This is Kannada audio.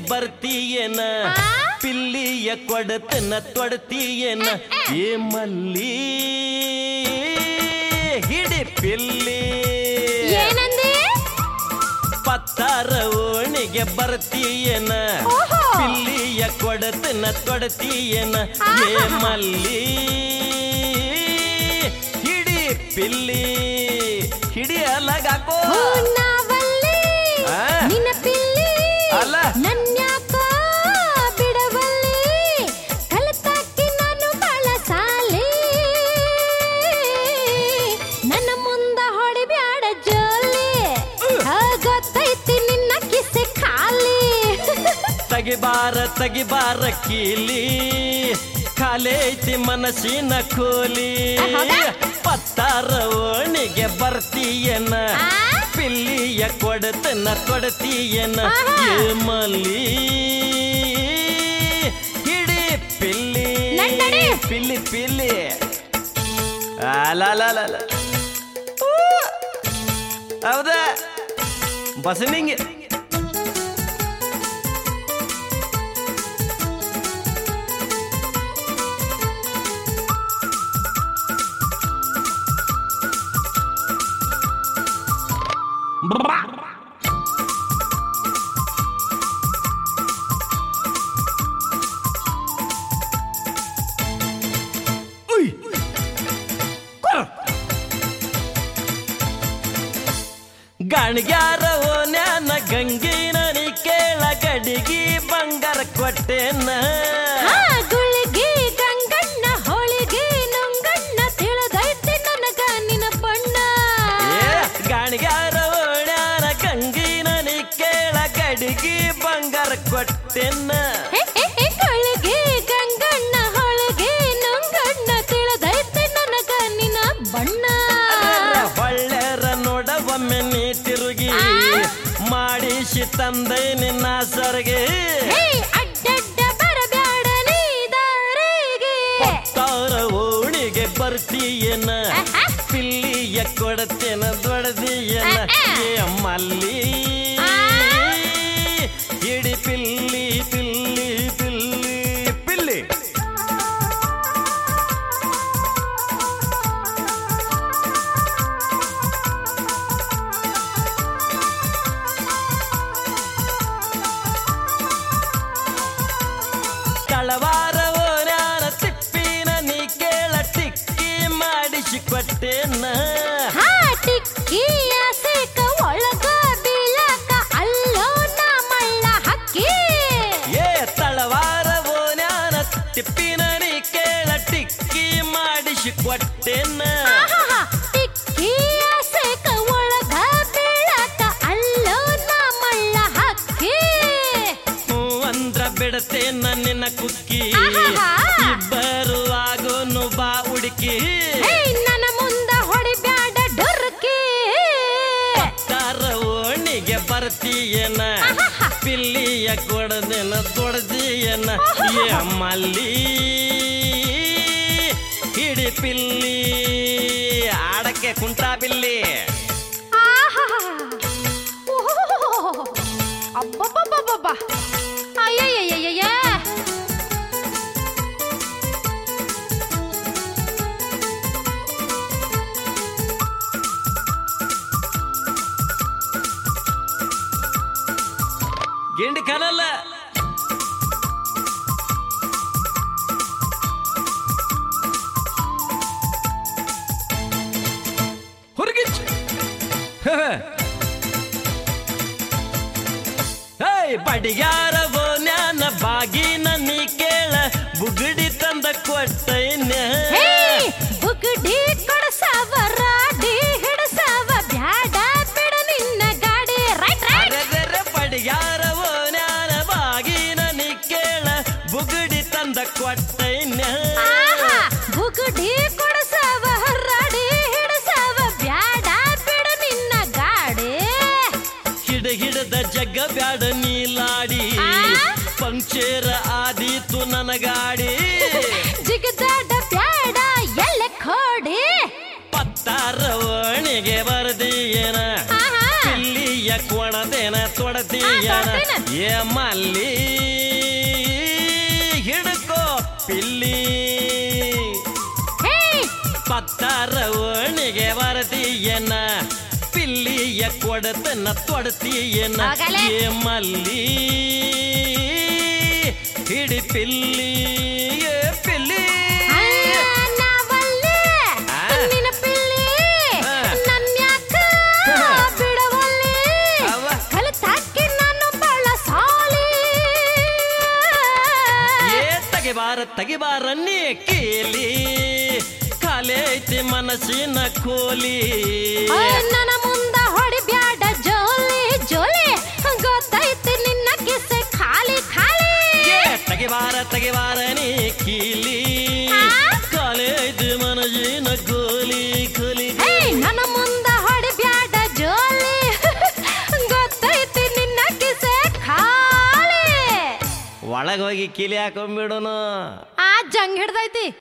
ಬರ್ತೀಯೇನ ಆ? ಪಿಲ್ಲಿಯ ಕೊಡತನ ತೊಡತೀಯೇನ ಏ ಮಲ್ಲಿ ಹಿಡಿ ಪಿಲ್ಲಿ ಏನಂದೆ ಪತ್ತಾರ ಓಣಿಗೆ ಬರ್ತೀಯೇನ ಓಹೋ. ಪಿಲ್ಲಿಯ ಕೊಡತನ ತೊಡತೀಯೇನ ಏ ಆಹಾ. ಮಲ್ಲಿ ಹಿಡಿ ಪಿಲ್ಲಿ ಹಿಡಿ ಅಲಗಾಕೋ ಓ ನಾವಲ್ಲಿ ಆ? ನಿನ್ನ ಪಿಲ್ಲಿ ಅಲ್ಲ. ನನ್ಯಾಕ ಬಿಡವಲ್ಲಿ ಕಲಿತಾಕಿ ನಾನು ಬಳಸಾಲಿ ನನ್ನ ಮುಂದ ಹೊಡಿಬ್ಯಾಡ ಜೋಲಿ ಆ, ಗೊತ್ತೈತಿ ನಿನ್ನ ಕಿಸೆ ಖಾಲಿ ತಗಿಬಾರ ತಗಿಬಾರ ಕೀಲಿ ಖಾಲಿ ಐತಿ ಮನಸ್ಸಿನ ಕೋಲಿ ಹೌದಾ? ಪತ್ತಾರ ಓಣಿಗೆ ಬರ್ತೀಯನ ಆ? ಪಿಲ್ಲಿಯ ಕೊಡತನ ಕೊಡತೀಯನ ಆಹಾ. ಏ ಮಲ್ಲಿ ಹಿಡಿ ಪಿಲ್ಲಿ ನನ್ನಡೆ. ಪಿಲ್ಲಿ ಪಿಲ್ಲಿ ಅಲಾಲಾಲ ಹೌದಾ ಬಸನಿಂಗೆ ಉಯ್. ಕೊರ. ಗಾಣಿಗ್ಯಾರ ಓನ್ಯಾನ ಗಂಗಿನ ನೀ ಕೇಳ ಗಡಿಗಿ ಬಂಗಾರ ಕೊಟ್ಟೆನ ಆ, ಗುಳಿಗಿ ಗಂಗಣ್ಣ ಹೋಳಿಗೆ ನುಂಗಣ್ಣ ತಿಳಿದೈತಿ ನನಗ ನಿನ್ನ ಬಣ್ಣ ಏ, ಗಾಣಿಗ್ಯಾರ ಓಣ್ಯಾನ ಗಂಗಿನ ನೀ ಕೇಳ ಗಡಿಗಿ ಬಂಗಾರ ಕೊಟ್ಟೆನ ಹೇ, ಹೇ, ಹೇ, ಗುಳಿಗಿ ಗಂಗಣ್ಣ ಹೋಳಿಗೆ ನುಂಗಣ್ಣ ತಿಳಿದೈತಿ ನನಗ ನಿನ್ನ ಬಣ್ಣ ಹೊಳ್ಳೆರ ನೋಡ ಒಮ್ಮೆ ನೀ ತಿರುಗಿ ಆ? ಮಾಡಿಸಿ ತಂದೆ ನಿನ್ನ ಸರ್ಗೆ ಹೇ, ಅಡ್ಡಡ್ಡ ಬರಬ್ಯಾಡ ನೀ ದಾರಿಗೆ ತಾರ ಓಣಿಗೆ ಬರ್ತೀಯನ ಆಹಾ. ಪಿಲ್ಲಿಯ ಕೊಡತೇನ ದೊಡದಿಯನ ಆಹಾ. ಏ ಮಲ್ಲಿ ಆ? ಇಡಿ ಪಿಲ್ಲಿ ಪಿಲ್ಲಿ ಪಿಲ್ಲಿ ಪಿಲ್ಲಿ ತಳವಾರ ಓನ್ಯಾನ ತಿಪ್ಪಿನ ನೀ ಕೇಳ ಟಿಕ್ಕಿ ಮಾಡಿಸಿ ಕೊಟ್ಟೇನ ಹಾ ಟಿಕ್ಕಿ ಆಸೆಕ ಒಳಗ ಬೀಳಕ ಅಲ್ಲೋ ನಾ ಮಳ್ಳ ಹಕ್ಕಿ ಏ ತಳವಾರ ಓನ್ಯಾನ ತಿಪ್ಪಿನ ನೀ ಕೇಳ ಟಿಕ್ಕಿ ಮಾಡಿಸಿ ಕೊಟ್ಟೇನ ಆಹಾಹಾ, ಟಿಕ್ಕಿ ಆಸೆಕ ಒಳಗ ಬೀಳಕ ಅಲ್ಲೋ ನಾ ಮಳ್ಳ ಹಕ್ಕಿ ಹ್ಞೂ ಅಂದ್ರ ಬಿಡತೇನ ನಿನ್ನ ಕುಕ್ಕಿ ಆಹಾಹಾ. ಇಬ್ಬರು ಆಗೋನು ಬಾ ಹುಡುಕಿ ಹೇ ನನ್ನ ಮುಂದ ಹೊಡಿಬ್ಯಾಡ ಡೊರ್ಕಿ ತಾರ ಓಣಿಗೆ ಬರ್ತೀಯನ ಆಹಾಹಾ. ಪಿಲ್ಲಿಯ ಕೊಡದೇನ ತೊಡದಿಯನ ಏ ಮಲ್ಲಿ ಹಿಡಿ ಪಿಲ್ಲಿ ಆಡಕ್ಕೆ ಕುಂಟಾ ಬಿಲ್ಲಿ ಆಹಾಹಾ. ಓಹೋಹೋಹೋಹೋ. ಅಬ್ಬಬ್ಬಬ್ಬಬ್ಬಬ್ಬ. ಅಯ್ಯಯ್ಯಯ್ಯಯ್ಯ. ಗಿಂಡಿ ಕನಲ್ಲ ಹುರುಗಿಚ್ ಹೇಯ್ ಬಡಿಗಾರ ಬೋನ್ಯಾನ ಬಾಗಿನ ನೀ ಕೇಳ ಬುಗುಡಿ ತಂದ ಕೊಟ್ಟೈನ ಹೇ, ಬುಗುಡಿ ಕೊಡಸಾವ ರಾಡಿ ಹಿಡಸಾವ ಬ್ಯಾಡ ಬಿಡ ನಿನ್ನ ಗಾಡಿ ರೈಟ್ ರೈಟ್ ಅರೆರೆ ಬಡಿಗಾರ ಬೋನ್ಯಾನ ಬಾಗಿನ ನೀ ಕೇಳ ಬುಗುಡಿ ತಂದ ಕೊಟ್ಟೈನ ಆಹಾ, ಬುಗುಡಿ ಕೊಡಸಾವ ರಾಡಿ ಹಿಡಸಾವ ಬ್ಯಾಡ ಬಿಡ ನಿನ್ನ ಗಾಡಿ ಹಿಡ ಹಿಡದ ಜಗ್ಗ ಬ್ಯಾಡ ನೀಲಾಡಿ ಆ? ಪಂಚೇರ ಆದೀತು ನನ್ನ ಗಾಡಿ ಜಿಗದಾಡ ಬ್ಯಾಡ ಎಲ್ಲ ಕೋಡಿ ಪತ್ತಾರ ಓಣಿಗೆ ಬರ್ದಿಯೇನ ಆಹಾ. ಪಿಲ್ಲಿಯ ಕೊಡದೇನ ತೊಡತೀಯನ ಹಾ, ತೊಡ್ತೀನ. ಏ ಮಲ್ಲಿ ಹಿಡ್ಕೋ ಪಿಲ್ಲಿ ಹೇ ಪತ್ತಾರ ಓಣಿಗೆ ಬರತೀಯನ ಪಿಲ್ಲಿಯ ಕೊಡತನ ತೊಡತೀಯನ ಹೋಗಲೇ. ಏ ಮಲ್ಲಿ ಹಿಡಿ ಪಿಲ್ಲಿ ಏ ಪಿಲ್ಲಿ ಅಯ್ಯ, ನಾವಲ್ಲೇ ಆ? ನಿನ್ನ ಪಿಲ್ಲಿ ಆ. ನನ್ಯಾಕ ಹಾ. ಬಿಡವಲ್ಲಿ ಅವ್ವ. ಕಲಿತಾಕಿ ನಾನು ಬಾಳ ಸಾಲಿ ಏ ತಗಿಬಾರ ತಗಿಬಾರ ನೀ ಕೀಲಿ ಕಾಲೇ ಐತಿ ಮನಸ್ಸಿನ ಕೋಲಿ ಅಯ್ಯ, ನನ್ನ ಮುಂದ ಹೊಡಿಬ್ಯಾಡ ಜೋಲಿ ಜೋಲಿ ಗೊತ್ತೈತಿ ನಿನ್ನ ಕಿಸೆ ಖಾಲಿ ಖಾಲಿ ಏ ತಗಿಬಾರ ತಗಿಬಾರ ನೀ ಕೀಲಿ ಆ? ಕಾಲೇ ಐತಿ ಮನಸ್ಸಿನ ಕೋಲಿ ಕೋಲಿ ಹೇ ನನ್ನ ಮುಂದ ಹೊಡಿಬ್ಯಾಡ ಜೋಲಿ ಗೊತ್ತೈತಿ ನಿನ್ನ ಕಿಸೆ ಖಾಲಿ ಒಳಗೋಗಿ ಕೀಲಿ ಹಾಕೊಂಡ್ಬಿಡೋನು ಆ ಜಂಗ್ ಹಿಡ್ದೈತಿ